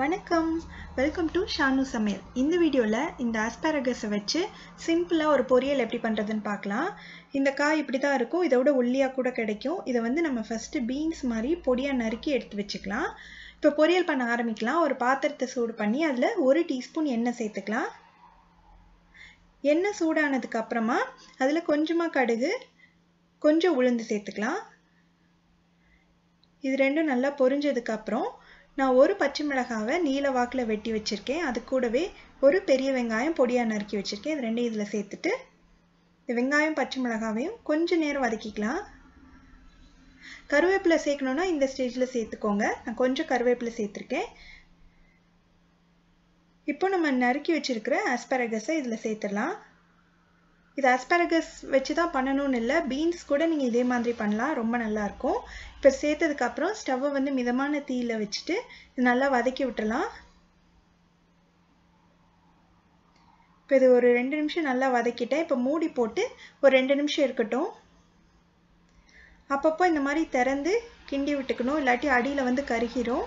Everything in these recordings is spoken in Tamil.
வணக்கம் வெல்கம் டு ஷானு சமையல் இந்த வீடியோவில் இந்த ஆஸ்பாரகஸை வச்சு சிம்பிளாக ஒரு பொரியல் எப்படி பண்ணுறதுன்னு பார்க்கலாம் இந்த காய் இப்படி தான் இருக்கும் இதை விட ஒல்லியாக கூட கிடைக்கும் இதை வந்து நம்ம ஃபஸ்ட்டு பீன்ஸ் மாதிரி பொடியாக நறுக்கி எடுத்து வச்சுக்கலாம் இப்போ பொரியல் பண்ண ஆரம்பிக்கலாம் ஒரு பாத்திரத்தை சூடு பண்ணி அதில் ஒரு டீஸ்பூன் எண்ணெய் சேர்த்துக்கலாம் எண்ணெய் சூடானதுக்கு அப்புறமா அதில் கொஞ்சமாக கடுகு கொஞ்சம் உளுந்து சேர்த்துக்கலாம் இது ரெண்டும் நல்லா பொரிஞ்சதுக்கு அப்புறம் நான் ஒரு பச்சை மிளகாவை நீல வாக்கில் வெட்டி வச்சுருக்கேன் அது கூடவே ஒரு பெரிய வெங்காயம் பொடியாக நறுக்கி வச்சுருக்கேன் இது ரெண்டையும் இதில் சேர்த்துட்டு இந்த வெங்காயம் பச்சை மிளகாவையும் கொஞ்சம் நேரம் வதக்கிக்கலாம் கருவேப்பிலை சேர்க்கணுன்னா இந்த ஸ்டேஜில் சேர்த்துக்கோங்க நான் கொஞ்சம் கருவேப்பிலை சேர்த்துருக்கேன் இப்போ நம்ம நறுக்கி வச்சுருக்கிற ஆஸ்பரகஸை இதில் சேர்த்துடலாம் இது அஸ்பரகஸ் வச்சு தான் பண்ணணும்னு இல்லை பீன்ஸ் கூட நீங்கள் இதே மாதிரி பண்ணலாம் ரொம்ப நல்லாயிருக்கும் இப்போ சேர்த்ததுக்கப்புறம் ஸ்டவ்வை வந்து மிதமான தீயில் வச்சுட்டு இது நல்லா வதக்கி விட்டுலாம் இப்போ இது ஒரு ரெண்டு நிமிஷம் நல்லா வதக்கிட்டேன் இப்போ மூடி போட்டு ஒரு ரெண்டு நிமிஷம் இருக்கட்டும் அப்பப்போ இந்த மாதிரி திறந்து கிண்டி விட்டுக்கணும் இல்லாட்டி அடியில் வந்து கருகிரும்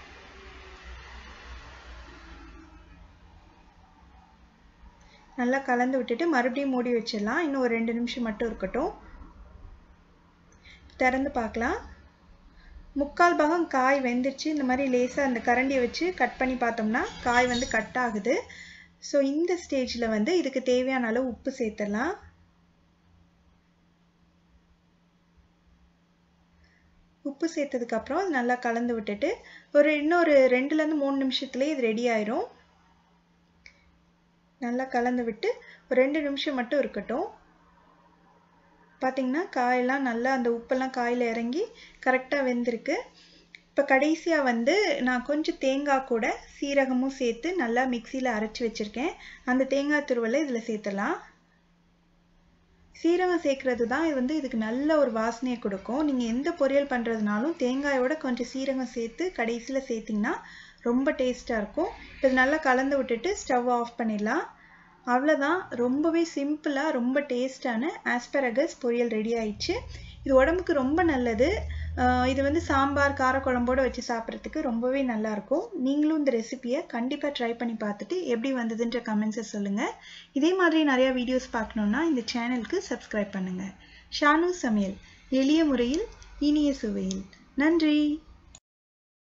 நல்லா கலந்து விட்டுட்டு மறுபடியும் மூடி வச்சிடலாம் இன்னும் ஒரு ரெண்டு நிமிஷம் மட்டும் இருக்கட்டும் திறந்து பார்க்கலாம் முக்கால் பாகம் காய் வெந்துருச்சு இந்த மாதிரி லேசாக அந்த கரண்டியை வச்சு கட் பண்ணி பார்த்தோம்னா காய் வந்து கட் ஆகுது ஸோ இந்த ஸ்டேஜில் வந்து இதுக்கு தேவையான அளவு உப்பு சேர்த்துடலாம் உப்பு சேர்த்ததுக்கப்புறம் நல்லா கலந்து விட்டுட்டு ஒரு இன்னொரு ரெண்டுலேருந்து மூணு நிமிஷத்துலேயே இது ரெடி ஆயிரும் நல்லா கலந்து விட்டு ஒரு ரெண்டு நிமிஷம் மட்டும் இருக்கட்டும் பார்த்திங்கன்னா காயெல்லாம் நல்லா அந்த உப்பெல்லாம் காயில் இறங்கி கரெக்டாக வெந்திருக்கு இப்போ கடைசியாக வந்து நான் கொஞ்சம் தேங்காய் கூட சீரகமும் சேர்த்து நல்லா மிக்சியில் அரைச்சி வச்சுருக்கேன் அந்த தேங்காய் துருவலை இதில் சேர்த்துடலாம் சீரகம் சேர்க்குறது தான் இது வந்து இதுக்கு நல்ல ஒரு வாசனையை கொடுக்கும் நீங்கள் எந்த பொரியல் பண்ணுறதுனாலும் தேங்காயோட கொஞ்சம் சீரகம் சேர்த்து கடைசியில் சேர்த்திங்கன்னா ரொம்ப டேஸ்ட்டாக இருக்கும் இது நல்லா கலந்து விட்டுட்டு ஸ்டவ் ஆஃப் பண்ணிடலாம் அவ்வளோதான் ரொம்பவே சிம்பிளாக ரொம்ப டேஸ்டான ஆஸ்பரகஸ் பொரியல் ரெடி ஆயிடுச்சு இது உடம்புக்கு ரொம்ப நல்லது இது வந்து சாம்பார் காரக்குழம்போடு வச்சு சாப்பிட்றதுக்கு ரொம்பவே நல்லாயிருக்கும் நீங்களும் இந்த ரெசிபியை கண்டிப்பாக ட்ரை பண்ணி பார்த்துட்டு எப்படி வந்ததுன்ற கமெண்ட்ஸை சொல்லுங்கள் இதே மாதிரி நிறையா வீடியோஸ் பார்க்கணுன்னா இந்த சேனலுக்கு சப்ஸ்கிரைப் பண்ணுங்கள் ஷானு சமையல் எளிய முறையில் இனிய சுவையில் நன்றி